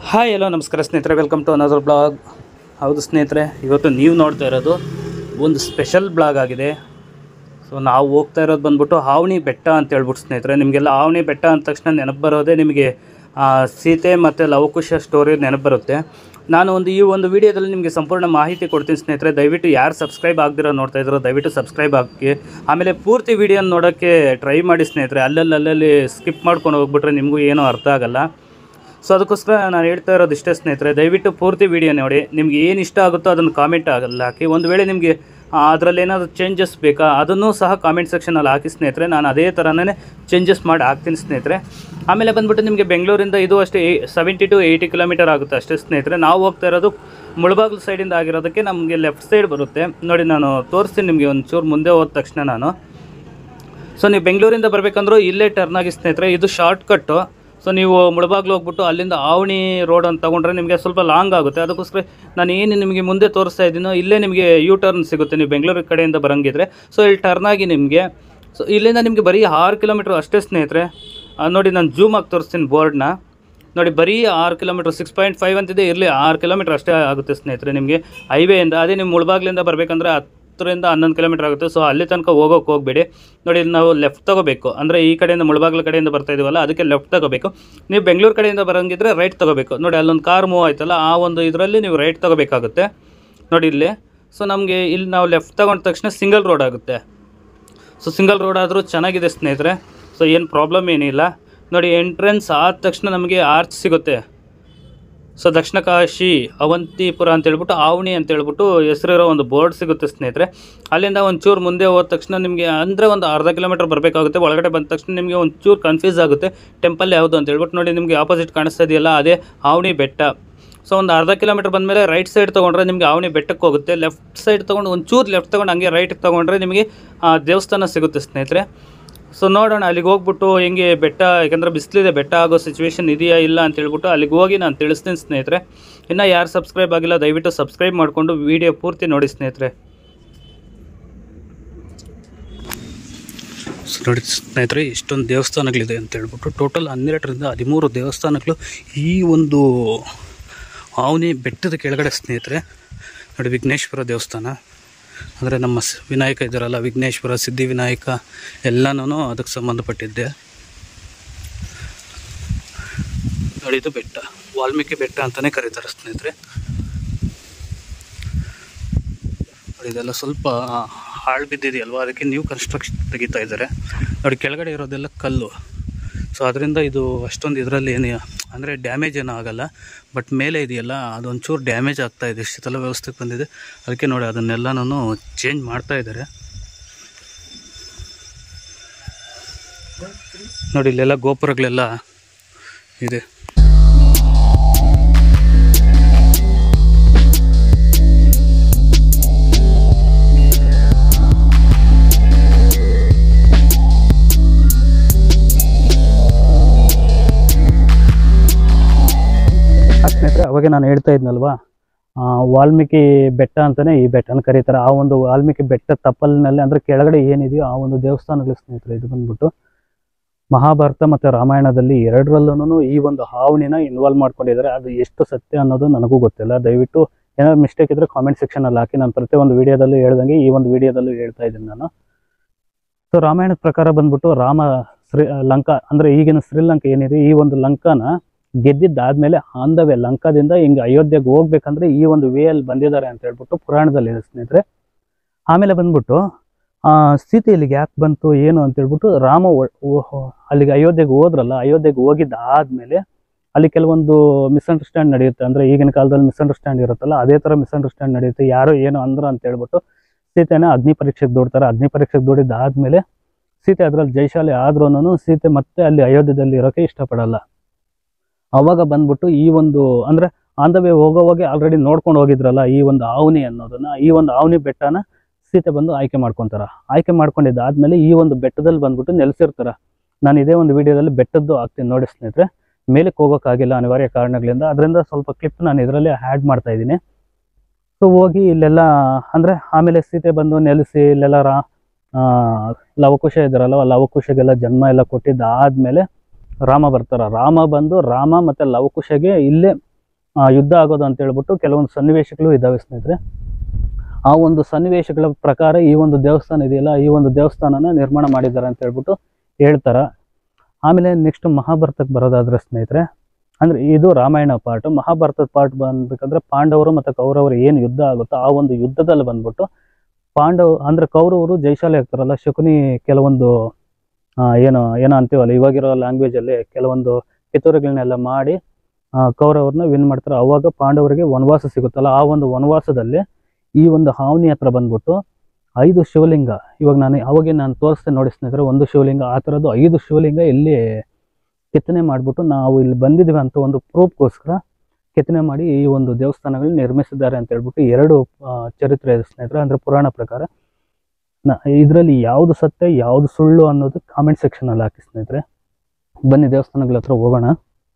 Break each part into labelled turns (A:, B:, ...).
A: hi ಎಲ್ಲೋ ನಮಸ್ಕಾರ ಸ್ನೇಹಿತರೆ welcome to another blog ಹೌದು ಸ್ನೇಹಿತರೆ ಇವತ್ತು ನೀವು ನೋಡ್ತಾ ಇರೋದು ಒಂದು ಸ್ಪೆಷಲ್ ಬ್ಲಾಗ್ ಆಗಿದೆ ಸೊ ನಾವು ಹೋಗ್ತಾ ಇರೋದು ಬಂದ್ಬಿಟ್ಟು ಆವಣಿ ಬೆಟ್ಟ ಅಂತ ಹೇಳ್ಬಿಟ್ಟು ಸ್ನೇಹಿತರೆ ನಿಮಗೆಲ್ಲ ಆವಣಿ ಬೆಟ್ಟ ಅಂದ ತಕ್ಷಣ ನೆನಪು ಬರೋದೇ ನಿಮಗೆ ಆ, ಸೀತೆ ಮತ್ತು ಲವಕುಶ ಸ್ಟೋರಿ ನೆನಪು ಬರುತ್ತೆ ನಾನು ಒಂದು ಈ ಒಂದು ವಿಡಿಯೋದಲ್ಲಿ ನಿಮಗೆ ಸಂಪೂರ್ಣ ಮಾಹಿತಿ ಕೊಡ್ತೀನಿ ಸ್ನೇಹಿತರೆ ದಯವಿಟ್ಟು ಯಾರು ಸಬ್ಸ್ಕ್ರೈಬ್ ಆಗದಿರೋ ನೋಡ್ತಾ ಇದ್ರು ದಯವಿಟ್ಟು ಸಬ್ಸ್ಕ್ರೈಬ್ ಹಾಕಿ ಆಮೇಲೆ ಪೂರ್ತಿ ವಿಡಿಯೋನ ನೋಡೋಕ್ಕೆ ಟ್ರೈ ಮಾಡಿ ಸ್ನೇಹಿತರೆ ಅಲ್ಲಲ್ಲಿ ಅಲ್ಲಲ್ಲಿ ಸ್ಕಿಪ್ ಮಾಡ್ಕೊಂಡು ಹೋಗ್ಬಿಟ್ರೆ ನಿಮಗೂ ಏನೂ ಅರ್ಥ ಆಗಲ್ಲ ಸೊ ಅದಕ್ಕೋಸ್ಕರ ನಾನು ಹೇಳ್ತಾ ಇರೋದು ಇಷ್ಟೇ ಸ್ನೇಹಿತರೆ ದಯವಿಟ್ಟು ಪೂರ್ತಿ ವಿಡಿಯೋ ನೋಡಿ ನಿಮ್ಗೆ ಏನು ಇಷ್ಟ ಆಗುತ್ತೋ ಅದನ್ನು ಕಾಮೆಂಟ್ ಆಗಲ್ಲ ಹಾಕಿ ಒಂದು ವೇಳೆ ನಿಮಗೆ ಅದರಲ್ಲಿ ಏನಾದರೂ ಚೇಂಜಸ್ ಬೇಕಾ ಅದನ್ನು ಸಹ ಕಾಮೆಂಟ್ ಸೆಕ್ಷನಲ್ಲಿ ಹಾಕಿ ಸ್ನೇಹಿತರೆ ನಾನು ಅದೇ ಥರನೇ ಚೇಂಜಸ್ ಮಾಡಿ ಹಾಕ್ತೀನಿ ಸ್ನೇಹಿತರೆ ಆಮೇಲೆ ಬಂದ್ಬಿಟ್ಟು ನಿಮಗೆ ಬೆಂಗಳೂರಿಂದ ಇದು ಅಷ್ಟೇ ಸೆವೆಂಟಿ ಟು ಏಯ್ಟಿ ಕಿಲೋಮೀಟರ್ ಆಗುತ್ತೆ ಅಷ್ಟೇ ಸ್ನೇಹಿತರೆ ನಾವು ಹೋಗ್ತಾ ಇರೋದು ಮುಳಬಾಗಿಲು ಸೈಡಿಂದ ಆಗಿರೋದಕ್ಕೆ ನಮಗೆ ಲೆಫ್ಟ್ ಸೈಡ್ ಬರುತ್ತೆ ನೋಡಿ ನಾನು ತೋರಿಸ್ತೀನಿ ನಿಮಗೆ ಒಂದು ಚೂರು ಮುಂದೆ ಹೋದ ತಕ್ಷಣ ನಾನು ಸೊ ನೀವು ಬೆಂಗಳೂರಿಂದ ಬರಬೇಕಂದ್ರೂ ಇಲ್ಲೇ ಟರ್ನ್ ಆಗಿ ಸ್ನೇಹಿತರೆ ಇದು ಶಾರ್ಟ್ ಕಟ್ಟು ಸೊ ನೀವು ಮುಳಬಾಗ್ಲು ಹೋಗ್ಬಿಟ್ಟು ಅಲ್ಲಿಂದ ಆವಣಿ ರೋಡ್ ಅಂತ ತಗೊಂಡ್ರೆ ನಿಮಗೆ ಸ್ವಲ್ಪ ಲಾಂಗ್ ಆಗುತ್ತೆ ಅದಕ್ಕೋಸ್ಕರ ನಾನು ಏನು ನಿಮಗೆ ಮುಂದೆ ತೋರಿಸ್ತಾ ಇದ್ದೀನೋ ಇಲ್ಲೇ ನಿಮಗೆ ಯೂ ಟರ್ನ್ ಸಿಗುತ್ತೆ ನೀವು ಬೆಂಗಳೂರು ಕಡೆಯಿಂದ ಬರಂಗಿದ್ರೆ ಸೊ ಇಲ್ಲಿ ಟರ್ನ್ ಆಗಿ ನಿಮಗೆ ಸೊ ಇಲ್ಲಿಂದ ನಿಮಗೆ ಬರೀ ಆರು ಕಿಲೋಮೀಟ್ರ್ ಅಷ್ಟೇ ಸ್ನೇಹಿತರೆ ಆ, ನೋಡಿ ನಾನು ಜೂಮ್ ಆಗಿ ತೋರಿಸ್ತೀನಿ ಬೋರ್ಡ್ನ ನೋಡಿ ಬರೀ ಆರು ಕಿಲೋಮೀಟ್ರ್ ಸಿಕ್ಸ್ ಪಾಯಿಂಟ್ ಫೈವ್ ಅಂತಿದೆ ಇರಲಿ ಆರು ಕಿಲೋಮೀಟ್ರ್ ಅಷ್ಟೇ ಆಗುತ್ತೆ ಸ್ನೇಹಿತರೆ ನಿಮಗೆ ಹೈವೇಯಿಂದ ಅದೇ ನೀವು ಮುಳಬಾಗ್ಲಿಂದ ಬರಬೇಕಂದ್ರೆ ಹತ್ತರಿಂದ ಹನ್ನೊಂದು ಕಿಲೋಮೀಟ್ರ್ ಆಗುತ್ತೆ ಸೊ ಅಲ್ಲಿ ತನಕ ಹೋಗೋಕೆ ಹೋಗಬೇಡಿ ನೋಡಿ ಇಲ್ಲಿ ನಾವು ಲೆಫ್ಟ್ ತಗೋಬೇಕು ಅಂದರೆ ಈ ಕಡೆಯಿಂದ ಮುಳಬಾಗ್ಲ ಕಡೆಯಿಂದ ಬರ್ತಾ ಇದೀವಲ್ಲ ಅದಕ್ಕೆ ಲೆಫ್ಟ್ ತಗೋಬೇಕು ನೀವು ಬೆಂಗಳೂರು ಕಡೆಯಿಂದ ಬರೋಂಗಿದ್ರೆ ರೈಟ್ ತಗೋಬೇಕು ನೋಡಿ ಅಲ್ಲೊಂದು ಕಾರ್ ಮೂವ್ ಆಯ್ತಲ್ಲ ಆ ಒಂದು ಇದರಲ್ಲಿ ನೀವು ರೈಟ್ ತಗೋಬೇಕಾಗುತ್ತೆ ನೋಡಿ ಇಲ್ಲಿ ಸೊ ನಮಗೆ ಇಲ್ಲಿ ನಾವು ಲೆಫ್ಟ್ ತಗೊಂಡ ತಕ್ಷಣ ಸಿಂಗಲ್ ರೋಡ್ ಆಗುತ್ತೆ ಸೊ ಸಿಂಗಲ್ ರೋಡ್ ಆದರೂ ಚೆನ್ನಾಗಿದೆ ಸ್ನೇಹಿತರೆ ಸೊ ಏನು ಪ್ರಾಬ್ಲಮ್ ಏನಿಲ್ಲ ನೋಡಿ ಎಂಟ್ರೆನ್ಸ್ ಆದ ತಕ್ಷಣ ನಮಗೆ ಆರ್ಚ್ ಸಿಗುತ್ತೆ ಸೊ ದಕ್ಷಿಣ ಕಾಶಿ ಅವಂತಿಪುರ ಅಂತ ಹೇಳ್ಬಿಟ್ಟು ಆವಣಿ ಅಂತ ಹೇಳ್ಬಿಟ್ಟು ಹೆಸರಿರೋ ಒಂದು ಬೋರ್ಡ್ ಸಿಗುತ್ತೆ ಸ್ನೇಹಿತರೆ ಅಲ್ಲಿಂದ ಒಂದು ಚೂರು ಮುಂದೆ ಹೋದ ತಕ್ಷಣ ನಿಮಗೆ ಅಂದರೆ ಒಂದು ಅರ್ಧ ಕಿಲೋಮೀಟರ್ ಬರಬೇಕಾಗುತ್ತೆ ಒಳಗಡೆ ಬಂದ ತಕ್ಷಣ ನಿಮಗೆ ಒಂದು ಚೂರು ಕನ್ಫ್ಯೂಸ್ ಆಗುತ್ತೆ ಟೆಂಪಲ್ ಯಾವುದು ಅಂತ ಹೇಳ್ಬಿಟ್ಟು ನೋಡಿ ನಿಮಗೆ ಆಪೋಸಿಟ್ ಕಾಣಿಸ್ತಾ ಇದೆಯಲ್ಲ ಅದೇ ಆವಣಿ ಬೆಟ್ಟ ಸೊ ಒಂದು ಅರ್ಧ ಕಿಲೋಮೀಟರ್ ಬಂದಮೇಲೆ ರೈಟ್ ಸೈಡ್ ತೊಗೊಂಡ್ರೆ ನಿಮಗೆ ಆವಣಿ ಬೆಟ್ಟಕ್ಕೆ ಹೋಗುತ್ತೆ ಲೆಫ್ಟ್ ಸೈಡ್ ತೊಗೊಂಡು ಒಂದು ಚೂರು ಲೆಫ್ಟ್ ತೊಗೊಂಡು ಹಂಗೆ ರೈಟ್ಗೆ ತೊಗೊಂಡ್ರೆ ನಿಮಗೆ ಆ, ದೇವಸ್ಥಾನ ಸಿಗುತ್ತೆ ಸ್ನೇಹಿತರೆ ಸೊ ನೋಡೋಣ ಅಲ್ಲಿಗೆ ಹೋಗ್ಬಿಟ್ಟು ಹೆಂಗೆ ಬೆಟ್ಟ ಯಾಕಂದರೆ ಬಿಸಿಲಿದೆ ಬೆಟ್ಟ ಆಗೋ ಸಿಚುವೇಶನ್ ಇದೆಯಾ ಇಲ್ಲ ಅಂತ ಹೇಳ್ಬಿಟ್ಟು ಅಲ್ಲಿಗೆ ಹೋಗಿ ನಾನು ತಿಳಿಸ್ತೀನಿ ಸ್ನೇಹಿತರೆ ಇನ್ನು ಯಾರು ಸಬ್ಸ್ಕ್ರೈಬ್ ಆಗಿಲ್ಲ ದಯವಿಟ್ಟು ಸಬ್ಸ್ಕ್ರೈಬ್ ಮಾಡಿಕೊಂಡು ವಿಡಿಯೋ ಪೂರ್ತಿ ನೋಡಿ ಸ್ನೇಹಿತರೆ ಸೊ ನೋಡಿ ಸ್ನೇಹಿತರೆ ಇಷ್ಟೊಂದು ದೇವಸ್ಥಾನಗಳಿದೆ ಅಂತ ಹೇಳ್ಬಿಟ್ಟು ಟೋಟಲ್ ಹನ್ನೆರಡರಿಂದ ಹದಿಮೂರು ದೇವಸ್ಥಾನಗಳು ಈ ಒಂದು ಆವನಿ ಬೆಟ್ಟದ ಕೆಳಗಡೆ ಸ್ನೇಹಿತರೆ ನೋಡಿ ವಿಘ್ನೇಶ್ವರ ದೇವಸ್ಥಾನ ಅಂದರೆ ನಮ್ಮ ಸ್- ವಿನಾಯಕ ಇದ್ದಾರಲ್ಲ ವಿಘ್ನೇಶ್ವರ ಸಿದ್ಧಿ ವಿನಾಯಕ ಎಲ್ಲನೂ ಅದಕ್ಕೆ ಸಂಬಂಧಪಟ್ಟಿದ್ದೆ ನೋಡಿ ಇದು ಬೆಟ್ಟ ವಾಲ್ಮೀಕಿ ಬೆಟ್ಟ ಅಂತಲೇ ಕರೀತಾರೆ ಸ್ನೇಹಿತರೆ ನೋಡಿ ಇದೆಲ್ಲ ಸ್ವಲ್ಪ ಹಾಳು ಬಿದ್ದಿದೆಯಲ್ವಾ ಅದಕ್ಕೆ ನ್ಯೂ ಕನ್ಸ್ಟ್ರಕ್ಷನ್ ತೆಗಿತಾ ಇದ್ದಾರೆ ನೋಡಿ ಕೆಳಗಡೆ ಇರೋದೆಲ್ಲ ಕಲ್ಲು ಸೊ ಅದರಿಂದ ಇದು ಅಷ್ಟೊಂದು ಇದರಲ್ಲಿ ಏನು ಅಂದರೆ ಡ್ಯಾಮೇಜ್ ಏನೂ ಆಗಲ್ಲ ಬಟ್ ಮೇಲೆ ಇದೆಯಲ್ಲ ಅದೊಂಚೂರು ಡ್ಯಾಮೇಜ್ ಆಗ್ತಾ ಇದೆ ಶೀತಲ ವ್ಯವಸ್ಥೆಗೆ ಬಂದಿದೆ ಅದಕ್ಕೆ ನೋಡಿ ಅದನ್ನೆಲ್ಲನೂ ಚೇಂಜ್ ಮಾಡ್ತಾ ಇದ್ದಾರೆ ನೋಡಿ ಇಲ್ಲೆಲ್ಲ ಗೋಪುರಗಳೆಲ್ಲ ಇದೆ ಆ ಸ್ನೇಹಿತರೆ ಅವಾಗ ನಾನು ಹೇಳ್ತಾ ಇದ್ನಲ್ವಾ ಆ, ವಾಲ್ಮೀಕಿ ಬೆಟ್ಟ ಅಂತಾನೆ ಈ ಬೆಟ್ಟನ ಕರೀತಾರೆ ಆ ಒಂದು ವಾಲ್ಮೀಕಿ ಬೆಟ್ಟ ತಪ್ಪಲಿನಲ್ಲಿ ಅಂದ್ರೆ ಕೆಳಗಡೆ ಏನಿದೆಯೋ ಆ ಒಂದು ದೇವಸ್ಥಾನಗಳು ಸ್ನೇಹಿತರೆ ಇದು ಬಂದ್ಬಿಟ್ಟು ಮಹಾಭಾರತ ಮತ್ತು ರಾಮಾಯಣದಲ್ಲಿ ಎರಡರಲ್ಲೂ ಈ ಒಂದು ಹಾವಣಿನ ಇನ್ವಾಲ್ವ್ ಮಾಡ್ಕೊಂಡಿದ್ದಾರೆ ಅದು ಎಷ್ಟು ಸತ್ಯ ಅನ್ನೋದು ನನಗೂ ಗೊತ್ತಿಲ್ಲ ದಯವಿಟ್ಟು ಏನಾದ್ರು ಮಿಸ್ಟೇಕ್ ಇದ್ರೆ ಕಾಮೆಂಟ್ ಸೆಕ್ಷನಲ್ಲಿ ಹಾಕಿ ನಾನು ಪ್ರತಿಯೊಂದು ವಿಡಿಯೋದಲ್ಲೂ ಹೇಳ್ದಂಗೆ ಈ ಒಂದು ವಿಡಿಯೋದಲ್ಲೂ ಹೇಳ್ತಾ ಇದ್ದೀನಿ ನಾನು ಸೊ ರಾಮಾಯಣದ ಪ್ರಕಾರ ಬಂದ್ಬಿಟ್ಟು ರಾಮ ಶ್ರೀ ಲಂಕಾ ಅಂದ್ರೆ ಈಗಿನ ಶ್ರೀಲಂಕಾ ಏನಿದೆ ಈ ಒಂದು ಲಂಕಾನ ಗೆದ್ದಿದ್ದಾದ್ಮೇಲೆ ಆನ್ ದ ವೇ ಲಂಕಾದಿಂದ ಹಿಂಗೆ ಅಯೋಧ್ಯೆಗೆ ಹೋಗ್ಬೇಕಂದ್ರೆ ಈ ಒಂದು ವೇ ಅಲ್ಲಿ ಬಂದಿದ್ದಾರೆ ಅಂತ ಹೇಳ್ಬಿಟ್ಟು ಪುರಾಣದಲ್ಲಿ ಇದೆ ಸ್ನೇಹಿತರೆ ಆಮೇಲೆ ಬಂದ್ಬಿಟ್ಟು ಆ ಸೀತೆ ಇಲ್ಲಿಗೆ ಯಾಕೆ ಬಂತು ಏನು ಅಂತ ಹೇಳ್ಬಿಟ್ಟು ರಾಮ ಒ- ಓ- ಅಲ್ಲಿಗೆ ಅಯೋಧ್ಯೆಗೆ ಹೋದ್ರಲ್ಲ ಅಯೋಧ್ಯೆಗೆ ಹೋಗಿದ್ದಾದ್ಮೇಲೆ ಅಲ್ಲಿ ಕೆಲವೊಂದು ಮಿಸ್ಅಂಡರ್ಸ್ಟ್ಯಾಂಡ್ ನಡೆಯುತ್ತೆ ಅಂದ್ರೆ ಈಗಿನ ಕಾಲದಲ್ಲಿ ಮಿಸ್ಅಂಡರ್ಸ್ಟ್ಯಾಂಡ್ ಇರುತ್ತಲ್ಲ ಅದೇ ತರ ಮಿಸ್ಅಂಡರ್ಸ್ಟ್ಯಾಂಡ್ ನಡೆಯುತ್ತೆ ಯಾರೋ ಏನೋ ಅಂದ್ರು ಅಂತ ಹೇಳ್ಬಿಟ್ಟು ಸೀತೆನ ಅಗ್ನಿ ಪರೀಕ್ಷೆಗೆ ದೂಡ್ತಾರೆ ಅಗ್ನಿ ಪರೀಕ್ಷೆಗೆ ದೂಡಿದ್ದಾದ್ಮೇಲೆ ಸೀತೆ ಅದ್ರಲ್ಲಿ ಜೈಶಾಲಿ ಆದ್ರೂ ಸೀತೆ ಮತ್ತೆ ಅಲ್ಲಿ ಅಯೋಧ್ಯದಲ್ಲಿ ಇರೋಕೆ ಇಷ್ಟಪಡಲ್ಲ ಅವಾಗ ಬಂದ್ಬಿಟ್ಟು ಈ ಒಂದು ಅಂದ್ರೆ ಆನ್ ದ ವೇ ಹೋಗೋವಾಗೆ ಆಲ್ರೆಡಿ ನೋಡ್ಕೊಂಡು ಹೋಗಿದ್ರಲ್ಲ ಈ ಒಂದು ಆವನಿ ಅನ್ನೋದನ್ನ ಈ ಒಂದು ಆವನಿ ಬೆಟ್ಟನ ಸೀತೆ ಬಂದು ಆಯ್ಕೆ ಮಾಡ್ಕೊಂತಾರ ಆಯ್ಕೆ ಮಾಡ್ಕೊಂಡಿದ್ದಾದ್ಮೇಲೆ ಈ ಒಂದು ಬೆಟ್ಟದಲ್ಲಿ ಬಂದ್ಬಿಟ್ಟು ನೆಲೆಸಿರ್ತಾರ ನಾನು ಇದೇ ಒಂದು ವಿಡಿಯೋದಲ್ಲಿ ಬೆಟ್ಟದ್ದು ಹಾಕ್ತೀನಿ ನೋಡಿ ಸ್ನೇಹಿತರೆ ಮೇಲಕ್ಕೆ ಹೋಗೋಕ್ಕಾಗಿಲ್ಲ ಅನಿವಾರ್ಯ ಕಾರಣಗಳಿಂದ ಅದರಿಂದ ಸ್ವಲ್ಪ ಕ್ಲಿಪ್ ನಾನು ಇದರಲ್ಲಿ ಆ್ಯಡ್ ಮಾಡ್ತಾ ಇದ್ದೀನಿ ಸೊ ಹೋಗಿ ಇಲ್ಲೆಲ್ಲ ಅಂದರೆ ಆಮೇಲೆ ಸೀತೆ ಬಂದು ನೆಲೆಸಿ ಇಲ್ಲೆಲ್ಲ ರಾ ಆ, ಲವಕುಶ ಇದ್ದಾರಲ್ಲ ಲವಕುಶಗೆಲ್ಲ ಜನ್ಮ ಎಲ್ಲ ಕೊಟ್ಟಿದ್ದಾದ್ಮೇಲೆ ರಾಮ ಬರ್ತಾರ ರಾಮ ಬಂದು ರಾಮ ಮತ್ತೆ ಲವಕುಶಗೆ ಇಲ್ಲೇ ಆ, ಯುದ್ಧ ಆಗೋದು ಅಂತ ಹೇಳ್ಬಿಟ್ಟು ಕೆಲವೊಂದು ಸನ್ನಿವೇಶಗಳು ಇದ್ದಾವೆ ಸ್ನೇಹಿತರೆ ಆ ಒಂದು ಸನ್ನಿವೇಶಗಳ ಪ್ರಕಾರ ಈ ಒಂದು ದೇವಸ್ಥಾನ ಇದೆಯಲ್ಲ ಈ ಒಂದು ದೇವಸ್ಥಾನನ ನಿರ್ಮಾಣ ಮಾಡಿದ್ದಾರೆ ಅಂತ ಹೇಳ್ಬಿಟ್ಟು ಹೇಳ್ತಾರೆ ಆಮೇಲೆ ನೆಕ್ಸ್ಟ್ ಮಹಾಭಾರತಕ್ಕೆ ಬರೋದಾದ್ರೆ ಸ್ನೇಹಿತರೆ ಅಂದ್ರೆ ಇದು ರಾಮಾಯಣ ಪಾರ್ಟ್ ಮಹಾಭಾರತದ ಪಾರ್ಟ್ ಬಂದ್ಬೇಕಂದ್ರೆ ಪಾಂಡವರು ಮತ್ತು ಕೌರವರು ಏನು ಯುದ್ಧ ಆಗುತ್ತೋ ಆ ಒಂದು ಯುದ್ಧದಲ್ಲಿ ಬಂದ್ಬಿಟ್ಟು ಪಾಂಡವ ಅಂದ್ರೆ ಕೌರವರು ಜೈಶಾಲಿ ಆಗ್ತಾರಲ್ಲ ಶಕುನಿ ಕೆಲವೊಂದು ಆ, ಏನು ಏನೋ ಅಂತೀವಲ್ಲ ಇವಾಗಿರೋ ಲ್ಯಾಂಗ್ವೇಜಲ್ಲಿ ಕೆಲವೊಂದು ಕಿತ್ತೂರುಗಳನ್ನೆಲ್ಲ ಮಾಡಿ ಆ, ಕೌರವರನ್ನ ವಿನ್ ಮಾಡ್ತಾರೆ ಅವಾಗ ಪಾಂಡವರಿಗೆ ವನವಾಸ ಸಿಗುತ್ತಲ್ಲ ಆ ಒಂದು ವನವಾಸದಲ್ಲಿ ಈ ಒಂದು ಹಾವನಿ ಹತ್ರ ಬಂದ್ಬಿಟ್ಟು ಐದು ಶಿವಲಿಂಗ ಇವಾಗ ನಾನು ಅವಾಗೆ ನಾನು ತೋರಿಸ್ತೇನೆ ನೋಡಿ ಸ್ನೇಹಿತರೆ ಒಂದು ಶಿವಲಿಂಗ ಆ ಥರದ್ದು ಐದು ಶಿವಲಿಂಗ ಇಲ್ಲಿ ಕೆತ್ತನೆ ಮಾಡಿಬಿಟ್ಟು ನಾವು ಇಲ್ಲಿ ಬಂದಿದ್ದೀವಿ ಅಂತ ಒಂದು ಪ್ರೂಫ್ಗೋಸ್ಕರ ಕೆತ್ತನೆ ಮಾಡಿ ಈ ಒಂದು ದೇವಸ್ಥಾನಗಳನ್ನ ನಿರ್ಮಿಸಿದ್ದಾರೆ ಅಂತ ಹೇಳ್ಬಿಟ್ಟು ಎರಡು ಆ, ಚರಿತ್ರೆ ಇದೆ ಸ್ನೇಹಿತರೆ ಅಂದರೆ ಪುರಾಣ ಪ್ರಕಾರ ಇದರಲ್ಲಿ ಯಾವುದು ಸತ್ಯ ಯಾವುದು ಸುಳ್ಳು ಅನ್ನೋದು ಕಾಮೆಂಟ್ ಸೆಕ್ಷನಲ್ಲಿ ಹಾಕಿ ಸ್ನೇಹಿತರೆ ಬನ್ನಿ ದೇವಸ್ಥಾನಗಳ ಹತ್ರ ಹೋಗೋಣ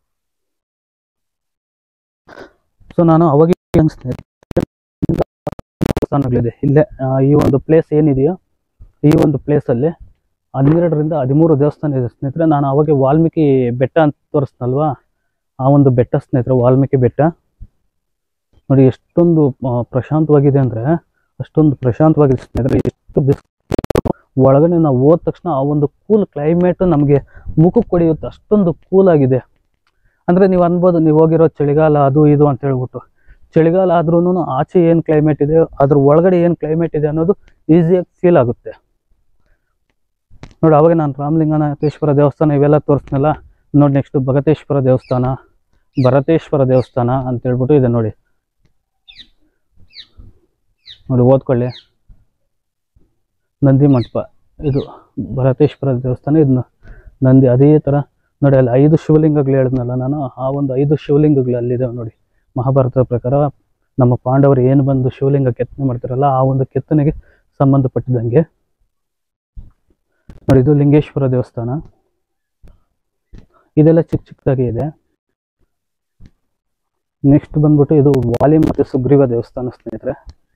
A: ಸೊ ನಾನು ಅವಾಗ ಸ್ನೇಹಿತರೆ ದೇವಸ್ಥಾನಗಳಿದೆ ಇಲ್ಲೇ ಆ, ಈ ಒಂದು ಪ್ಲೇಸ್ ಏನಿದೆಯೋ ಈ ಒಂದು ಪ್ಲೇಸಲ್ಲಿ ಹನ್ನೆರಡರಿಂದ ಹದಿಮೂರು ದೇವಸ್ಥಾನ ಇದೆ ಸ್ನೇಹಿತರೆ ನಾನು ಅವಾಗ ವಾಲ್ಮೀಕಿ ಬೆಟ್ಟ ಅಂತ ತೋರಿಸ್ನಲ್ವಾ ಆ ಒಂದು ಬೆಟ್ಟ ಸ್ನೇಹಿತರೆ ವಾಲ್ಮೀಕಿ ಬೆಟ್ಟ ನೋಡಿ ಎಷ್ಟೊಂದು ಆ, ಪ್ರಶಾಂತವಾಗಿದೆ ಅಂದರೆ ಅಷ್ಟೊಂದು ಪ್ರಶಾಂತವಾಗಿದೆ ಸ್ನೇಹಿತರೆ ಎಷ್ಟು ಬಿಸ್ ಒಳಗಡೆ ನಾವು ಹೋದ ತಕ್ಷಣ ಆ ಒಂದು ಕೂಲ್ ಕ್ಲೈಮೇಟ್ ನಮಗೆ ಮುಖಕ್ಕೆ ಹೊಡೆಯುತ್ತೆ ಅಷ್ಟೊಂದು ಕೂಲ್ ಆಗಿದೆ ಅಂದರೆ ನೀವು ಅನ್ಬೋದು ನೀವು ಹೋಗಿರೋ ಚಳಿಗಾಲ ಅದು ಇದು ಅಂತ ಹೇಳ್ಬಿಟ್ಟು ಚಳಿಗಾಲ ಆದ್ರೂ ಆಚೆ ಏನು ಕ್ಲೈಮೇಟ್ ಇದೆ ಅದ್ರ ಒಳಗಡೆ ಏನು ಕ್ಲೈಮೇಟ್ ಇದೆ ಅನ್ನೋದು ಈಸಿಯಾಗಿ ಫೀಲ್ ಆಗುತ್ತೆ ನೋಡಿ ಅವಾಗ ನಾನು ರಾಮಲಿಂಗನಾಥೇಶ್ವರ ದೇವಸ್ಥಾನ ಇವೆಲ್ಲ ತೋರಿಸ್ನಲ್ಲ ನೋಡಿ ನೆಕ್ಸ್ಟ್ ಭಗತೇಶ್ವರ ದೇವಸ್ಥಾನ ಭರತೇಶ್ವರ ದೇವಸ್ಥಾನ ಅಂತ ಹೇಳ್ಬಿಟ್ಟು ಇದೆ ನೋಡಿ ನೋಡಿ ಓದ್ಕೊಳ್ಳಿ ನಂದಿ ಮಂಟಪ ಇದು ಭರತೇಶ್ವರ ದೇವಸ್ಥಾನ ಇದು ನ- ನಂದಿ ಅದೇ ಥರ ನೋಡಿ ಅಲ್ಲಿ ಐದು ಶಿವಲಿಂಗಗಳು ಹೇಳಿದ್ನಲ್ಲ ನಾನು ಆ ಒಂದು ಐದು ಶಿವಲಿಂಗಗಳು ಅಲ್ಲಿದ್ದಾವೆ ನೋಡಿ ಮಹಾಭಾರತದ ಪ್ರಕಾರ ನಮ್ಮ ಪಾಂಡವರು ಏನು ಬಂದು ಶಿವಲಿಂಗ ಕೆತ್ತನೆ ಮಾಡ್ತಾರಲ್ಲ ಆ ಒಂದು ಕೆತ್ತನೆಗೆ ಸಂಬಂಧಪಟ್ಟಿದ್ದಂಗೆ ನೋಡಿ ಇದು ಲಿಂಗೇಶ್ವರ ದೇವಸ್ಥಾನ ಇದೆಲ್ಲ ಚಿಕ್ಕ ಚಿಕ್ಕದಾಗಿ ಇದೆ ನೆಕ್ಸ್ಟ್ ಬಂದ್ಬಿಟ್ಟು ಇದು ವಾಲಿ ಮತ್ತು ಸುಗ್ರೀವ ದೇವಸ್ಥಾನ ಸ್ನೇಹಿತರೆ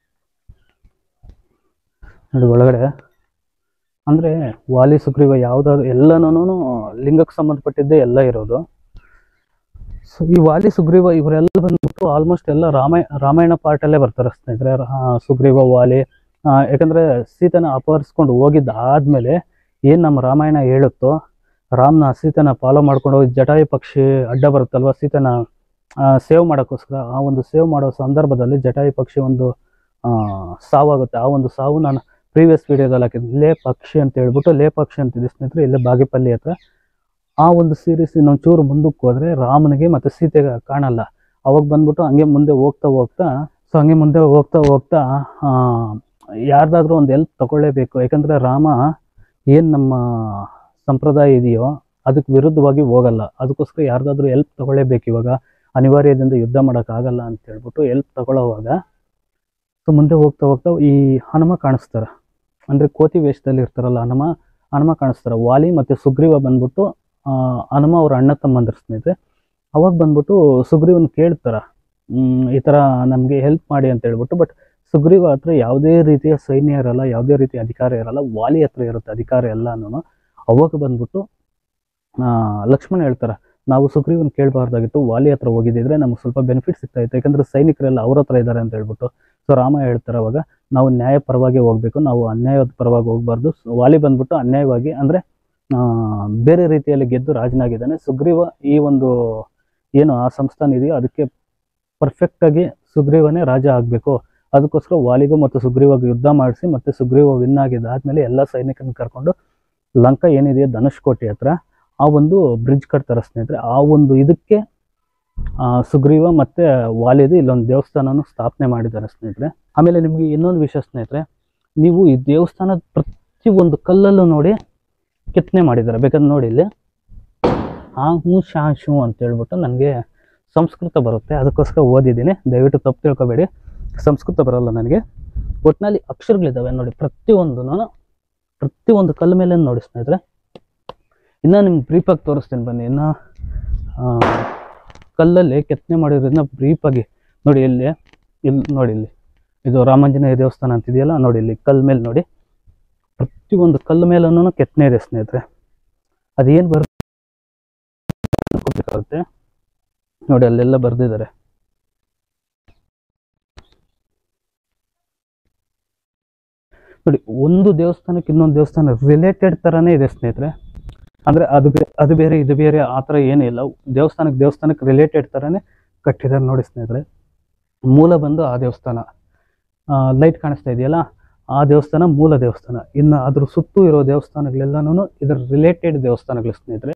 A: ನೋಡಿ ಒಳಗಡೆ ಅಂದರೆ ವಾಲಿ ಸುಗ್ರೀವ ಯಾವುದಾದ್ರು ಎಲ್ಲನೂ ಲಿಂಗಕ್ಕೆ ಸಂಬಂಧಪಟ್ಟಿದ್ದೇ ಎಲ್ಲ ಇರೋದು ಸೊ ಈ ವಾಲಿ ಸುಗ್ರೀವ ಇವರೆಲ್ಲ ಬಂದ್ಬಿಟ್ಟು ಆಲ್ಮೋಸ್ಟ್ ಎಲ್ಲ ರಾಮಾಯ ರಾಮಾಯಣ ಪಾರ್ಟಲ್ಲೇ ಬರ್ತಾರೆ ಸ್ನೇಹಿತರೆ ಆ, ಸುಗ್ರೀವ ವಾಲಿ ಆ, ಯಾಕಂದ್ರೆ ಸೀತೆನ ಅಪಹರಿಸ್ಕೊಂಡು ಹೋಗಿದ್ದ ಆದ್ಮೇಲೆ ಏನು ನಮ್ಮ ರಾಮಾಯಣ ಹೇಳುತ್ತೋ ರಾಮ್ನ ಸೀತೆನ ಫಾಲೋ ಮಾಡ್ಕೊಂಡು ಹೋಗಿ ಜಟಾಯು ಪಕ್ಷಿ ಅಡ್ಡ ಬರುತ್ತಲ್ವ ಸೀತೆನ ಸೇವ್ ಮಾಡೋಕ್ಕೋಸ್ಕರ ಆ ಒಂದು ಸೇವ್ ಮಾಡೋ ಸಂದರ್ಭದಲ್ಲಿ ಜಟಾಯು ಪಕ್ಷಿ ಒಂದು ಆ, ಸಾವಾಗುತ್ತೆ ಆ ಒಂದು ಸಾವು ನಾನು ಪ್ರೀವಿಯಸ್ ವಿಡಿಯೋದಲ್ಲಿ ಹಾಕಿದ್ದೆ ಲೇ ಪಕ್ಷಿ ಅಂತ ಹೇಳ್ಬಿಟ್ಟು ಲೇ ಪಕ್ಷಿ ಅಂತಿದೆ ಸ್ನೇಹಿತರೆ ಇಲ್ಲೇ ಬಾಗೇಪಲ್ಲಿ ಹತ್ರ ಆ ಒಂದು ಸೀರೀಸ್ ಇನ್ನೊಂದು ಚೂರು ಮುಂದಕ್ಕೆ ಹೋದ್ರೆ ರಾಮನಿಗೆ ಮತ್ತೆ ಸೀತೆಗೆ ಕಾಣಲ್ಲ ಅವಾಗ ಬಂದ್ಬಿಟ್ಟು ಹಂಗೆ ಮುಂದೆ ಹೋಗ್ತಾ ಹೋಗ್ತಾ ಸೊ ಹಂಗೆ ಮುಂದೆ ಹೋಗ್ತಾ ಹೋಗ್ತಾ ಆ, ಯಾರ್ದಾದ್ರೂ ಒಂದು ಹೆಲ್ಪ್ ತಗೊಳ್ಳೇಬೇಕು ಯಾಕಂದ್ರೆ ರಾಮ ಏನು ನಮ್ಮ ಸಂಪ್ರದಾಯ ಇದೆಯೋ ಅದಕ್ಕೆ ವಿರುದ್ಧವಾಗಿ ಹೋಗಲ್ಲ ಅದಕ್ಕೋಸ್ಕರ ಯಾರ್ದಾದ್ರೂ ಹೆಲ್ಪ್ ತಗೊಳ್ಳೇಬೇಕು ಇವಾಗ ಅನಿವಾರ್ಯದಿಂದ ಯುದ್ಧ ಮಾಡೋಕ್ಕಾಗಲ್ಲ ಅಂತ ಹೇಳ್ಬಿಟ್ಟು ಹೆಲ್ಪ್ ತಗೊಳ್ಳೋವಾಗ ಸೊ ಮುಂದೆ ಹೋಗ್ತಾ ಹೋಗ್ತಾ ಈ ಹನುಮ ಕಾಣಿಸ್ತಾರೆ ಅಂದರೆ ಕೋತಿ ವೇಷದಲ್ಲಿ ಇರ್ತಾರಲ್ಲ ಹನುಮ ಹನುಮ ಕಾಣಿಸ್ತಾರೆ ವಾಲಿ ಮತ್ತು ಸುಗ್ರೀವ ಬಂದ್ಬಿಟ್ಟು ಆ, ಹನುಮ ಅವ್ರ ಅಣ್ಣ ತಮ್ಮಂದ್ರ ಸ್ನೇಹಿತರೆ ಅವಾಗ ಬಂದ್ಬಿಟ್ಟು ಸುಗ್ರೀವನ್ ಕೇಳ್ತಾರ ಹ್ಮ್, ಈ ಥರ ನಮಗೆ ಹೆಲ್ಪ್ ಮಾಡಿ ಅಂತ ಹೇಳ್ಬಿಟ್ಟು ಬಟ್ ಸುಗ್ರೀವ ಹತ್ರ ಯಾವುದೇ ರೀತಿಯ ಸೈನ್ಯ ಇರಲ್ಲ ಯಾವುದೇ ರೀತಿಯ ಅಧಿಕಾರ ಇರಲ್ಲ ವಾಲಿ ಹತ್ರ ಇರುತ್ತೆ ಅಧಿಕಾರ ಎಲ್ಲಾನು ಅವಾಗ ಬಂದ್ಬಿಟ್ಟು ಆ, ಲಕ್ಷ್ಮಣ ಹೇಳ್ತಾರ ನಾವು ಸುಗ್ರೀವನ್ ಕೇಳಬಾರ್ದಾಗಿತ್ತು ವಾಲಿ ಹತ್ರ ಹೋಗಿದ್ದಿದ್ರೆ ನಮ್ಗೆ ಸ್ವಲ್ಪ ಬೆನಿಫಿಟ್ ಸಿಗ್ತಾ ಇತ್ತು ಯಾಕಂದ್ರೆ ಸೈನಿಕರೆಲ್ಲ ಅವ್ರ ಹತ್ರ ಇದ್ದಾರೆ ಅಂತ ಹೇಳ್ಬಿಟ್ಟು ಸೊ ರಾಮ ಹೇಳ್ತಾರೆ ಅವಾಗ ನಾವು ನ್ಯಾಯ ಪರವಾಗಿ ಹೋಗ್ಬೇಕು ನಾವು ಅನ್ಯಾಯದ ಪರವಾಗಿ ಹೋಗ್ಬಾರ್ದು ವಾಲಿ ಬಂದ್ಬಿಟ್ಟು ಅನ್ಯಾಯವಾಗಿ ಅಂದ್ರೆ ಆ, ಬೇರೆ ರೀತಿಯಲ್ಲಿ ಗೆದ್ದು ರಾಜನಾಗಿದ್ದಾನೆ ಸುಗ್ರೀವ ಈ ಒಂದು ಏನು ಆ ಸಂಸ್ಥಾನ ಇದೆಯೋ ಅದಕ್ಕೆ ಪರ್ಫೆಕ್ಟ್ ಆಗಿ ಸುಗ್ರೀವನೇ ರಾಜ ಆಗಬೇಕು ಅದಕ್ಕೋಸ್ಕರ ವಾಲಿಗೂ ಮತ್ತು ಸುಗ್ರೀವಾಗ ಯುದ್ಧ ಮಾಡಿಸಿ ಮತ್ತೆ ಸುಗ್ರೀವ ವಿನ್ ಆಗಿದ್ದಾದ್ಮೇಲೆ ಎಲ್ಲ ಸೈನಿಕರನ್ನ ಕರ್ಕೊಂಡು ಲಂಕಾ ಏನಿದೆಯೋ ಧನುಷ್ಕೋಟೆ ಹತ್ರ ಆ ಒಂದು ಬ್ರಿಡ್ಜ್ ಕಟ್ತಾರೆ ಸ್ನೇಹಿತರೆ ಆ ಒಂದು ಇದಕ್ಕೆ ಆ, ಸುಗ್ರೀವ ಮತ್ತೆ ವಾಲಿದು ಇಲ್ಲೊಂದು ದೇವಸ್ಥಾನನ ಸ್ಥಾಪನೆ ಮಾಡಿದ್ದಾರೆ ಸ್ನೇಹಿತರೆ ಆಮೇಲೆ ನಿಮಗೆ ಇನ್ನೊಂದು ವಿಷಯ ಸ್ನೇಹಿತರೆ ನೀವು ಈ ದೇವಸ್ಥಾನದ ಪ್ರತಿ ಒಂದು ಕಲ್ಲಲ್ಲೂ ನೋಡಿ ಕೆತ್ತನೆ ಮಾಡಿದ್ದಾರೆ ಬೇಕಾದ್ರೆ ನೋಡಿ ಇಲ್ಲಿ ಆ ಹೂ ಶಾ ಶೂ ಅಂತ ಹೇಳ್ಬಿಟ್ಟು ನನಗೆ ಸಂಸ್ಕೃತ ಬರುತ್ತೆ ಅದಕ್ಕೋಸ್ಕರ ಓದಿದ್ದೀನಿ ದಯವಿಟ್ಟು ತಪ್ಪು ತಿಳ್ಕೊಬೇಡಿ ಸಂಸ್ಕೃತ ಬರಲ್ಲ ನನಗೆ ಒಟ್ಟಿನಲ್ಲಿ ಅಕ್ಷರಗಳಿದ್ದಾವೆ ನೋಡಿ ಪ್ರತಿಯೊಂದು ಪ್ರತಿಯೊಂದು ಕಲ್ಲ ಮೇಲೆ ನೋಡಿ ಸ್ನೇಹಿತರೆ ಇನ್ನು ನಿಮ್ಗೆ ಬ್ರೀಫಾಗಿ ತೋರಿಸ್ತೀನಿ ಬನ್ನಿ ಇನ್ನು ಆ, ಕಲ್ಲಲ್ಲಿ ಕೆತ್ತನೆ ಮಾಡಿರೋದನ್ನ ಬ್ರೀಫಾಗಿ ನೋಡಿ ಇಲ್ಲಿ ಇಲ್ಲಿ ನೋಡಿ ಇಲ್ಲಿ ಇದು ರಾಮಾಂಜನೇಯ ದೇವಸ್ಥಾನ ಅಂತಿದೆಯಲ್ಲ ನೋಡಿ ಇಲ್ಲಿ ಕಲ್ ಮೇಲೆ ನೋಡಿ ಪ್ರತಿಯೊಂದು ಕಲ್ಲು ಮೇಲೂ ಕೆತ್ತನೆ ಇದೆ ಸ್ನೇಹಿತರೆ ಅದೇನು ಬರುತ್ತೆ ನೋಡಿ ಅಲ್ಲೆಲ್ಲ ಬರೆದಿದ್ದಾರೆ ನೋಡಿ ಒಂದು ದೇವಸ್ಥಾನಕ್ಕೆ ಇನ್ನೊಂದು ದೇವಸ್ಥಾನ ರಿಲೇಟೆಡ್ ಥರನೇ ಇದೆ ಸ್ನೇಹಿತರೆ ಅಂದರೆ ಅದು ಬೇ ಅದು ಬೇರೆ ಇದು ಬೇರೆ ಆ ಥರ ಏನಿಲ್ಲ ದೇವಸ್ಥಾನಕ್ಕೆ ದೇವಸ್ಥಾನಕ್ಕೆ ರಿಲೇಟೆಡ್ ಥರನೇ ಕಟ್ಟಿದ್ದಾರೆ ನೋಡಿ ಸ್ನೇಹಿತರೆ ಮೂಲ ಬಂದು ಆ ದೇವಸ್ಥಾನ ಲೈಟ್ ಕಾಣಿಸ್ತಾ ಇದೆಯಲ್ಲ ಆ ದೇವಸ್ಥಾನ ಮೂಲ ದೇವಸ್ಥಾನ ಇನ್ನು ಅದ್ರ ಸುತ್ತೂ ಇರೋ ದೇವಸ್ಥಾನಗಳೆಲ್ಲನೂ ಇದರ ರಿಲೇಟೆಡ್ ದೇವಸ್ಥಾನಗಳು ಸ್ನೇಹಿತರೆ